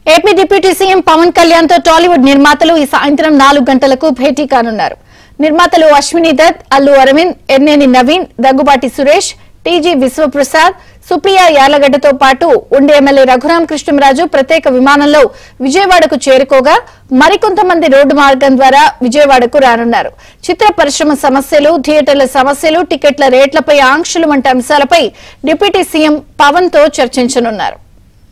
AP deputy CM Pawan Kalyan తో Tollywood నిర్మాతలు ఈ సాయంత్రం నాలుగు గంటలకు భేటీ కానున్నారు నిర్మాతలు అశ్విని దత్ అల్లు అరవింద్ ఎర్నేని నవీన్ దగ్గుబాటి సురేష్ టీజీ విశ్వప్రసాద్ సుప్రియ యార్లగడ్డతో పాటు ఉండి ఎమ్మెల్యే రఘురాం కృష్ణంరాజు ప్రత్యేక విమానంలో విజయవాడకు చేరుకోగా మరికొంతమంది రోడ్డు మార్గం ద్వారా విజయవాడకు రానున్నారు చిత్ర పరిశ్రమ సమస్యలు థియేటర్ల సమస్యలు టికెట్ల రేట్లపై ఆంక్షలు వంటి అంశాలపై డిప్యూటీ సీఎం పవన్ తో చర్చించనున్నారు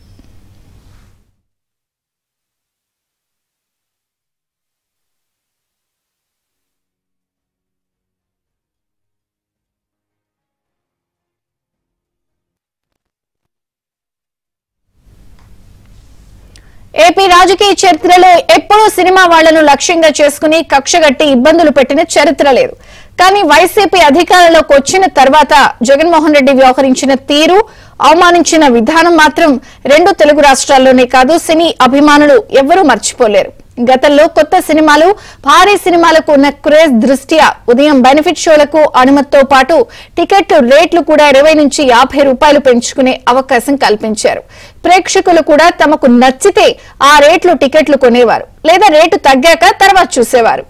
ఏపీ రాజకీయ చరిత్రలో ఎప్పుడూ సినిమా వాళ్లను లక్ష్యంగా చేసుకుని కక్షగట్టి ఇబ్బందులు పెట్టిన చరిత్ర లేదు కానీ వైసీపీ అధికారంలోకి వచ్చిన తర్వాత జగన్మోహన్ రెడ్డి వ్యవహరించిన తీరు అవమానించిన విధానం మాత్రం రెండు తెలుగు రాష్ట్రాల్లోనే కాదు సినీ అభిమానులు ఎవ్వరూ మర్చిపోలేరు గతంలో కొత్త సినిమాలు భారీ సినిమాలకు ఉన్న క్రేజ్ దృష్ట్యా ఉదయం బెనిఫిట్ షోలకు అనుమతితో పాటు టికెట్ రేట్లు కూడా ఇరవై నుంచి యాభై రూపాయలు పెంచుకునే అవకాశం కల్పించారు ప్రేక్షకులు కూడా తమకు నచ్చితే ఆ రేట్లు టికెట్లు కొనేవారు లేదా రేటు తగ్గాక తర్వాత చూసేవారు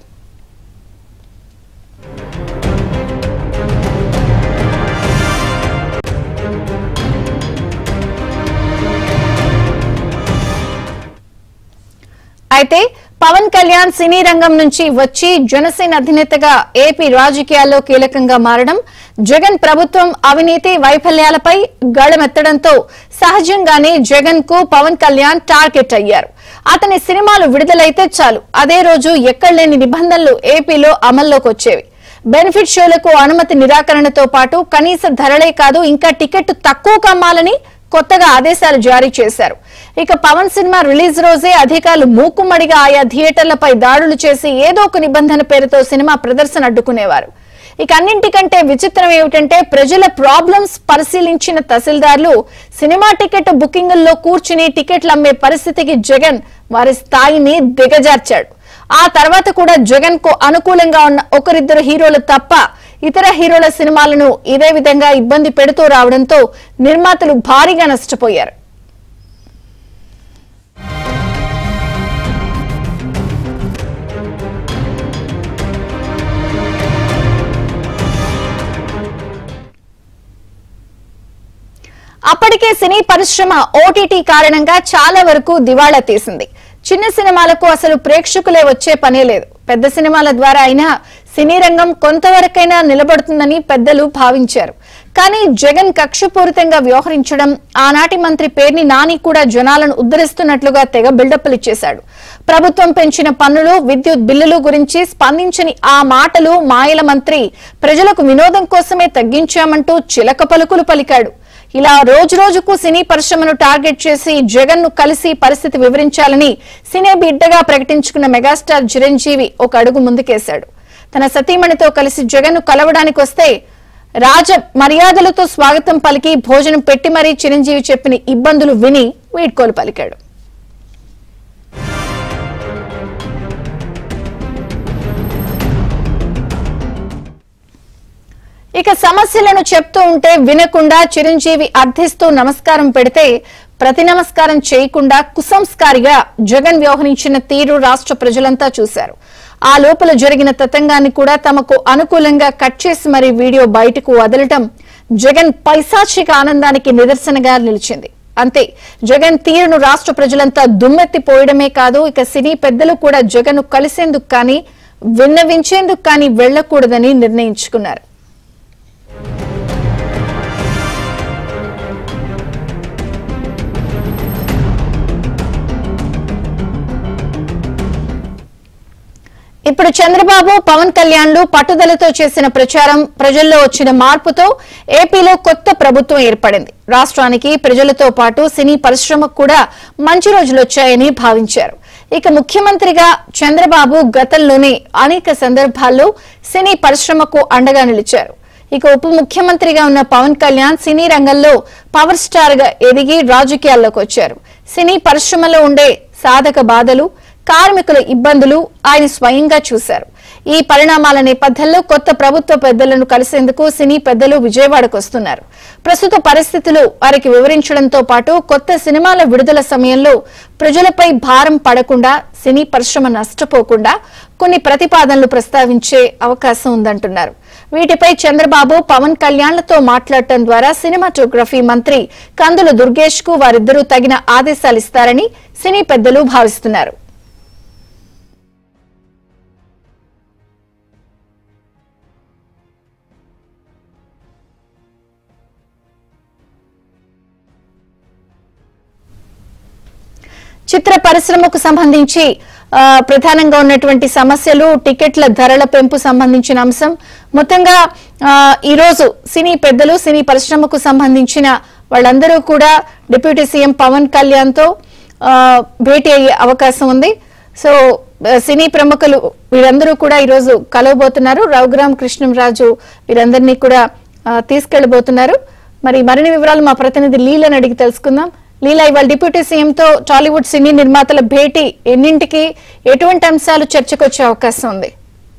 అయితే పవన్ కళ్యాణ్ సినీ రంగం నుంచి వచ్చి జనసేన అధినేతగా ఏపీ రాజకీయాల్లో కీలకంగా మారడం జగన్ ప్రభుత్వం అవినీతి వైఫల్యాలపై గళమెత్తడంతో సహజంగానే జగన్ కు పవన్ కళ్యాణ్ టార్గెట్ అయ్యారు అతని సినిమాలు విడుదలైతే చాలు అదే రోజు ఎక్కడలేని నిబంధనలు ఏపీలో అమల్లోకి వచ్చేవి బెనిఫిట్ షోలకు అనుమతి నిరాకరణతో పాటు కనీస ధరలే కాదు ఇంకా టికెట్ తక్కువకు అమ్మాలని కొత్తగా ఆదేశాలు జారీ చేశారు ఇక పవన్ సినిమా రిలీజ్ రోజే అధికారులు మూకుమ్మడిగా ఆయా థియేటర్లపై దాడులు చేసి ఏదో ఒక నిబంధన పేరుతో సినిమా ప్రదర్శన అడ్డుకునేవారు ఇక అన్నింటికంటే విచిత్రం ఏమిటంటే ప్రజల ప్రాబ్లమ్స్ పరిశీలించిన తహసీల్దార్లు సినిమా టికెట్ బుకింగుల్లో కూర్చుని టికెట్లు అమ్మే పరిస్థితికి జగన్ వారి స్థాయిని దిగజార్చాడు ఆ తర్వాత కూడా జగన్ కు అనుకూలంగా ఉన్న ఒకరిద్దరు హీరోలు తప్ప ఇతర హీరోల సినిమాలను ఇదే విధంగా ఇబ్బంది పెడుతూ రావడంతో నిర్మాతలు భారీగా నష్టపోయారు అప్పటికే సినీ పరిశ్రమ ఓటీటీ కారణంగా చాలా వరకు దివాళా తీసింది చిన్న సినిమాలకు అసలు ప్రేక్షకులే వచ్చే పనే లేదు పెద్ద సినిమాల ద్వారా అయినా సినీ రంగం కొంతవరకైనా నిలబడుతుందని పెద్దలు భావించారు కానీ జగన్ కక్షపూరితంగా వ్యవహరించడం ఆనాటి మంత్రి పేర్ని నాని కూడా జనాలను ఉద్ధరిస్తున్నట్లుగా తెగ బిల్డప్లు ఇచ్చేశాడు ప్రభుత్వం పెంచిన పన్నులు విద్యుత్ బిల్లులు గురించి స్పందించని ఆ మాటలు మాయల మంత్రి ప్రజలకు వినోదం కోసమే తగ్గించామంటూ చిలక పలుకులు పలికాడు ఇలా రోజు రోజుకు సినీ పరిశ్రమను టార్గెట్ చేసి జగన్ ను కలిసి పరిస్థితి వివరించాలని సినీ బిడ్డగా ప్రకటించుకున్న మెగాస్టార్ చిరంజీవి ఒక అడుగు ముందుకేశాడు తన సతీమణితో కలిసి జగన్ ను కలవడానికి వస్తే రాజ మర్యాదలతో స్వాగతం పలికి భోజనం పెట్టి మరీ చిరంజీవి చెప్పిన ఇబ్బందులు విని వీడ్కోలు పలికాడు ఇక సమస్యలను చెప్తూ ఉంటే వినకుండా చిరంజీవి అర్థిస్తూ నమస్కారం పెడితే ప్రతి నమస్కారం చేయకుండా కుసంస్కారిగా జగన్ వ్యవహరించిన తీరు రాష్ట్ర ప్రజలంతా చూశారు ఆ లోపల జరిగిన తతంగాన్ని కూడా తమకు అనుకూలంగా కట్ చేసి మరీ వీడియో బయటకు వదలటం జగన్ పైశాచిక ఆనందానికి నిదర్శనగా నిలిచింది అంతే జగన్ తీరును రాష్ట్ర ప్రజలంతా దుమ్మెత్తిపోయడమే కాదు ఇక సినీ పెద్దలు కూడా జగన్ కలిసేందుకు కానీ విన్నవించేందుకు కానీ వెళ్లకూడదని నిర్ణయించుకున్నారు ఇప్పుడు చంద్రబాబు పవన్ కళ్యాణ్లు పట్టుదలతో చేసిన ప్రచారం ప్రజల్లో వచ్చిన మార్పుతో ఏపీలో కొత్త ప్రభుత్వం ఏర్పడింది రాష్ట్రానికి ప్రజలతో పాటు సినీ పరిశ్రమకు కూడా మంచి రోజులు వచ్చాయని భావించారు ఇక ముఖ్యమంత్రిగా చంద్రబాబు గతంలోనే అనేక సందర్భాల్లో సినీ పరిశ్రమకు అండగా నిలిచారు ఇక ఉప ముఖ్యమంత్రిగా ఉన్న పవన్ కళ్యాణ్ సినీ రంగంలో పవర్ స్టార్ గా ఎదిగి రాజకీయాల్లోకి వచ్చారు సినీ పరిశ్రమలో ఉండే సాధక బాధలు కార్మికుల ఇబ్బందులు ఆయన స్వయంగా చూశారు ఈ పరిణామాల నేపథ్యంలో కొత్త ప్రభుత్వ పెద్దలను కలిసేందుకు సినీ పెద్దలు విజయవాడకు వస్తున్నారు ప్రస్తుత పరిస్థితులు వారికి వివరించడంతో పాటు కొత్త సినిమాల విడుదల సమయంలో ప్రజలపై భారం పడకుండా సినీ పరిశ్రమ నష్టపోకుండా కొన్ని ప్రతిపాదనలు ప్రస్తావించే అవకాశం ఉందంటున్నారు వీటిపై చంద్రబాబు పవన్ కళ్యాణ్లతో మాట్లాడటం ద్వారా సినిమాటోగ్రఫీ మంత్రి కందుల దుర్గేష్ కు వారిద్దరూ తగిన ఆదేశాలు ఇస్తారని సినీ పెద్దలు భావిస్తున్నారు చిత్ర పరిశ్రమకు సంబంధించి ఆ, ప్రధానంగా ఉన్నటువంటి సమస్యలు టికెట్ల ధరల పెంపు సంబంధించిన అంశం మొత్తంగా ఆ, ఈ రోజు సినీ పెద్దలు సినీ పరిశ్రమకు సంబంధించిన వాళ్ళందరూ కూడా డిప్యూటీ సీఎం పవన్ కళ్యాణ్ తో ఆ, భేటీ అయ్యే అవకాశం ఉంది సో ఆ, సినీ ప్రముఖులు వీరందరూ కూడా ఈరోజు కలవబోతున్నారు రఘురామ్ కృష్ణంరాజు వీరందరినీ కూడా ఆ, తీసుకెళ్లబోతున్నారు మరి మరిన్ని వివరాలు మా ప్రతినిధి లీలను అడిగి తెలుసుకుందాం లీలా ఇవాళ డిప్యూటీ సీఎం తో టాలీవుడ్ సినీ నిర్మాతల భేటీ ఎన్నింటికి ఎటువంటి అంశాలు చర్చకొచ్చే అవకాశం ఉంది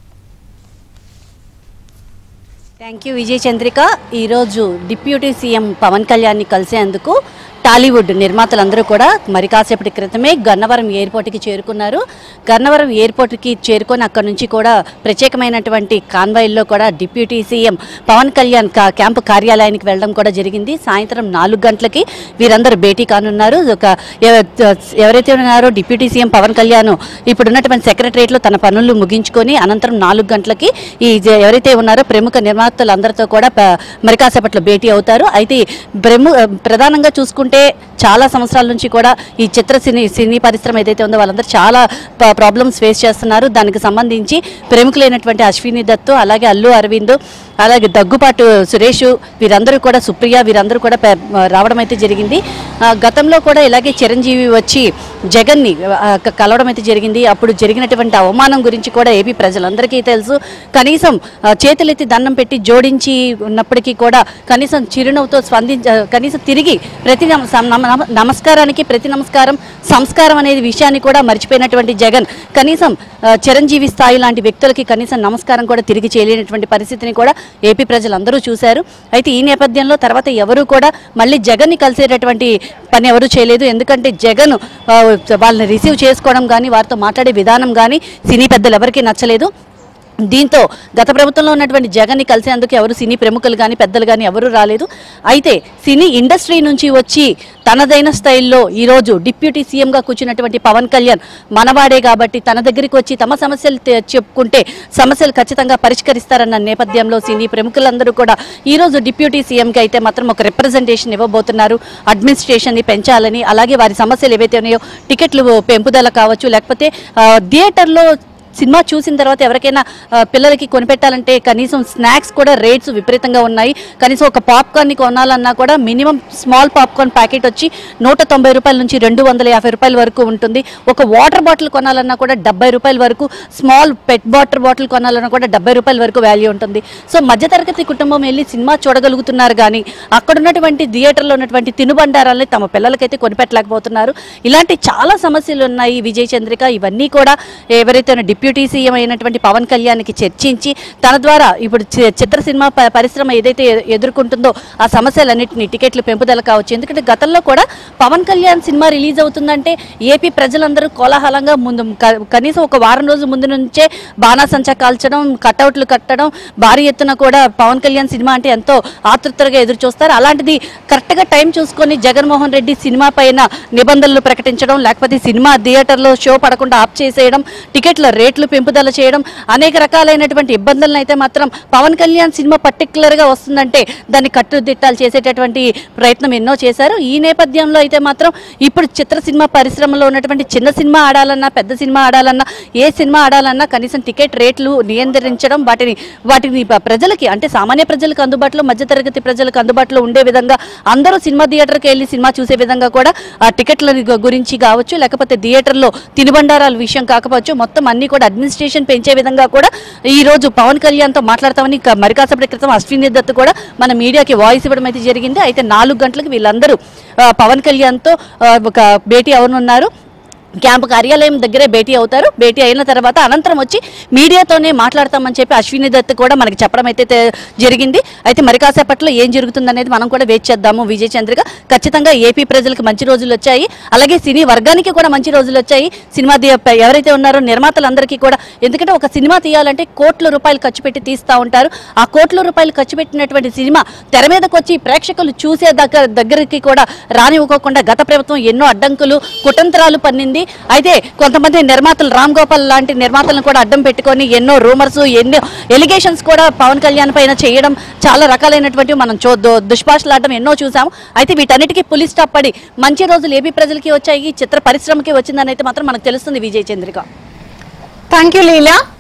థ్యాంక్ యూ విజయ్ చంద్రిక ఈరోజు డిప్యూటీ సీఎం పవన్ కళ్యాణ్ని కలిసేందుకు టాలీవుడ్ నిర్మాతలందరూ కూడా మరి కాసేపటి క్రితమే గన్నవరం ఎయిర్పోర్ట్కి చేరుకున్నారు గన్నవరం ఎయిర్పోర్ట్కి చేరుకొని అక్కడ నుంచి కూడా ప్రత్యేకమైనటువంటి కాన్వాయిల్లో కూడా డిప్యూటీ సీఎం పవన్ కళ్యాణ్ కా- క్యాంపు కార్యాలయానికి వెళ్ళడం కూడా జరిగింది సాయంత్రం నాలుగు గంటలకి వీరందరూ భేటీ కానున్నారు ఒక ఎవ- ఎవరైతే ఉన్నారో డిప్యూటీ సీఎం పవన్ కళ్యాణ్ ఇప్పుడు ఉన్నటువంటి సెక్రటరియట్లో తన పనులు ముగించుకొని అనంతరం నాలుగు గంటలకి ఈ జ- ఎవరైతే ఉన్నారో ప్రముఖ నిర్మాతలందరితో కూడా ప- మరి కాసేపట్లో భేటీ అవుతారు అయితే ప్రము ప్రధానంగా చూసుకుంటే చాలా సంవత్సరాల నుంచి కూడా ఈ చిత్ర సినీ సినీ పరిశ్రమ ఏదైతే ఉందో వాళ్ళందరూ చాలా ప్రాబ్లమ్స్ ఫేస్ చేస్తున్నారు దానికి సంబంధించి ప్రముఖులైనటువంటి అశ్విని దత్తు అలాగే అల్లు అరవింద్ అలాగే దగ్గుపాటు సురేష్ వీరందరూ కూడా సుప్రియ వీరందరూ కూడా పె- రావడం అయితే జరిగింది ఆ, గతంలో కూడా ఇలాగే చిరంజీవి వచ్చి జగన్ని ఆ, క- కలవడం అయితే జరిగింది అప్పుడు జరిగినటువంటి అవమానం గురించి కూడా ఏపీ ప్రజలందరికీ తెలుసు కనీసం ఆ, చేతులెత్తి దండం పెట్టి జోడించి ఉన్నప్పటికీ కూడా కనీసం చిరునవ్వుతో స్పందించ కనీసం తిరిగి ప్రతి నమ- సం- నమ- నమ- నమస్కారానికి ప్రతి నమస్కారం సంస్కారం అనేది విషయాన్ని కూడా మర్చిపోయినటువంటి జగన్ కనీసం ఆ, చిరంజీవి స్థాయి లాంటి వ్యక్తులకి కనీసం నమస్కారం కూడా తిరిగి చేయలేనటువంటి పరిస్థితిని కూడా ఏపీ ప్రజలందరూ చూశారు అయితే ఈ నేపథ్యంలో తర్వాత ఎవరు కూడా మళ్ళీ జగన్ని కలిసేటటువంటి పని ఎవరు చేయలేదు ఎందుకంటే జగన్ ఆ, వాళ్ళని రిసీవ్ చేసుకోవడం కానీ వారితో మాట్లాడే విధానం కానీ సినీ పెద్దలు ఎవరికీ నచ్చలేదు దీంతో గత ప్రభుత్వంలో ఉన్నటువంటి జగన్ని కలిసేందుకు ఎవరు సినీ ప్రముఖులు కానీ పెద్దలు కానీ ఎవరు రాలేదు అయితే సినీ ఇండస్ట్రీ నుంచి వచ్చి తనదైన స్టైల్లో ఈరోజు డిప్యూటీ సీఎంగా కూర్చున్నటువంటి పవన్ కళ్యాణ్ మనవాడే కాబట్టి తన దగ్గరికి వచ్చి తమ సమస్యలు తె- చెప్పుకుంటే సమస్యలు ఖచ్చితంగా పరిష్కరిస్తారన్న నేపథ్యంలో సినీ ప్రముఖులందరూ కూడా ఈరోజు డిప్యూటీ సీఎంకి అయితే మాత్రం ఒక రిప్రజెంటేషన్ ఇవ్వబోతున్నారు అడ్మినిస్ట్రేషన్ని పెంచాలని అలాగే వారి సమస్యలు ఏవైతే ఉన్నాయో టికెట్లు పెంపుదల కావచ్చు లేకపోతే ఆ, థియేటర్లో సినిమా చూసిన తర్వాత ఎవరికైనా ఆ, పిల్లలకి కొనిపెట్టాలంటే కనీసం స్నాక్స్ కూడా రేట్స్ విపరీతంగా ఉన్నాయి కనీసం ఒక పాప్కార్న్ కొనాలన్నా కూడా మినిమం స్మాల్ పాప్కార్న్ ప్యాకెట్ వచ్చి నూట తొంభై రూపాయల నుంచి రెండు వందల యాభై రూపాయల వరకు ఉంటుంది ఒక వాటర్ బాటిల్ కొనాలన్నా కూడా డెబ్బై రూపాయల వరకు స్మాల్ పెట్ వాటర్ బాటిల్ కొనాలన్నా కూడా డెబ్బై రూపాయల వరకు వాల్యూ ఉంటుంది సో మధ్యతరగతి కుటుంబం వెళ్ళి సినిమా చూడగలుగుతున్నారు కానీ అక్కడ ఉన్నటువంటి థియేటర్లో ఉన్నటువంటి తినుబండారాలని తమ పిల్లలకైతే కొనిపెట్టలేకపోతున్నారు ఇలాంటి చాలా సమస్యలు ఉన్నాయి విజయ్ చంద్రిక ఇవన్నీ కూడా ఎవరైతే డిప్యూటీ సీఎం అయినటువంటి పవన్ కళ్యాణ్కి చర్చించి తన ద్వారా ఇప్పుడు చి- చిత్ర సినిమా ప- పరిశ్రమ ఏదైతే ఎ- ఎదుర్కొంటుందో ఆ సమస్యలన్నింటినీ టికెట్లు పెంపుదల కావచ్చు ఎందుకంటే గతంలో కూడా పవన్ కళ్యాణ్ సినిమా రిలీజ్ అవుతుందంటే ఏపీ ప్రజలందరూ కోలాహలంగా ముందు క- కనీసం ఒక వారం రోజుల ముందు నుంచే బాణాసంచా కాల్చడం కట్అవుట్లు కట్టడం భారీ ఎత్తున కూడా పవన్ కళ్యాణ్ సినిమా అంటే ఎంతో ఆతృతగా ఎదురు చూస్తారు అలాంటిది కరెక్ట్గా టైం చూసుకొని జగన్మోహన్ రెడ్డి సినిమా పైన నిబంధనలు ప్రకటించడం లేకపోతే సినిమా థియేటర్లో షో పడకుండా ఆఫ్ చేసేయడం టికెట్ల రేట్లు పెంపుదల చేయడం అనేక రకాలైనటువంటి ఇబ్బందులను అయితే మాత్రం పవన్ కళ్యాణ్ సినిమా పర్టికులర్గా వస్తుందంటే దాన్ని కట్టుదిట్టాలు చేసేటటువంటి ప్రయత్నం ఎన్నో చేశారు ఈ నేపథ్యంలో అయితే మాత్రం ఇప్పుడు చిత్ర సినిమా పరిశ్రమలో ఉన్నటువంటి చిన్న సినిమా ఆడాలన్నా పెద్ద సినిమా ఆడాలన్నా ఏ సినిమా ఆడాలన్నా కనీసం టికెట్ రేట్లు నియంత్రించడం వాటిని వాటిని ప- ప్రజలకి అంటే సామాన్య ప్రజలకు అందుబాటులో మధ్యతరగతి ప్రజలకు అందుబాటులో ఉండే విధంగా అందరూ సినిమా థియేటర్కి వెళ్ళి సినిమా చూసే విధంగా కూడా ఆ టికెట్ల గు- గురించి కావచ్చు లేకపోతే థియేటర్లో తినుబండారాల విషయం కాకపోవచ్చు మొత్తం అన్ని కూడా అడ్మినిస్ట్రేషన్ పెంచే విధంగా కూడా ఈ రోజు పవన్ కళ్యాణ్తో మాట్లాడతామని క- మరి కాసేపటి క్రితం అశ్విని దత్ కూడా మన మీడియాకి వాయిస్ ఇవ్వడం అయితే జరిగింది అయితే నాలుగు గంటలకు వీళ్ళందరూ ఆ, పవన్ కళ్యాణ్తో ఆ, ఒక భేటీ అవనున్నారు క్యాంపు కార్యాలయం దగ్గరే భేటీ అవుతారు భేటీ అయిన తర్వాత అనంతరం వచ్చి మీడియాతోనే మాట్లాడతామని చెప్పి అశ్విని దత్ కూడా మనకి చెప్పడం అయితే తె- జరిగింది అయితే మరి కాసేపట్లో ఏం జరుగుతుంది అనేది మనం కూడా వేచి చేద్దాము విజయ చంద్రిక ఖచ్చితంగా ఏపీ ప్రజలకు మంచి రోజులు వచ్చాయి అలాగే సినీ వర్గానికి కూడా మంచి రోజులు వచ్చాయి సినిమా తీ- ఎవరైతే ఉన్నారో నిర్మాతలందరికీ కూడా ఎందుకంటే ఒక సినిమా తీయాలంటే కోట్ల రూపాయలు ఖర్చు పెట్టి తీస్తూ ఉంటారు ఆ కోట్ల రూపాయలు ఖర్చు పెట్టినటువంటి సినిమా తెర మీదకి వచ్చి ప్రేక్షకులు చూసే దగ్గర దగ్గరికి కూడా రానివ్వకోకుండా గత ప్రభుత్వం ఎన్నో అడ్డంకులు కుతంత్రాలు పన్నింది అయితే కొంతమంది నిర్మాతలు రామ్ గోపాల్ లాంటి నిర్మాతలను కూడా అడ్డం పెట్టుకొని ఎన్నో రూమర్స్ ఎన్నో ఎలిగేషన్స్ కూడా పవన్ కళ్యాణ్ పైన చేయడం చాలా రకాలైనటువంటి మనం చూ దు- దుష్భాషలాడడం ఎన్నో చూసాము అయితే వీటన్నిటికీ పులి స్టాప్ పడి మంచి రోజులు ఏపీ ప్రజలకి వచ్చాయి చిత్ర పరిశ్రమకి వచ్చిందని అయితే మాత్రం మనకు తెలుస్తుంది Vijay Chandrika thank you Leela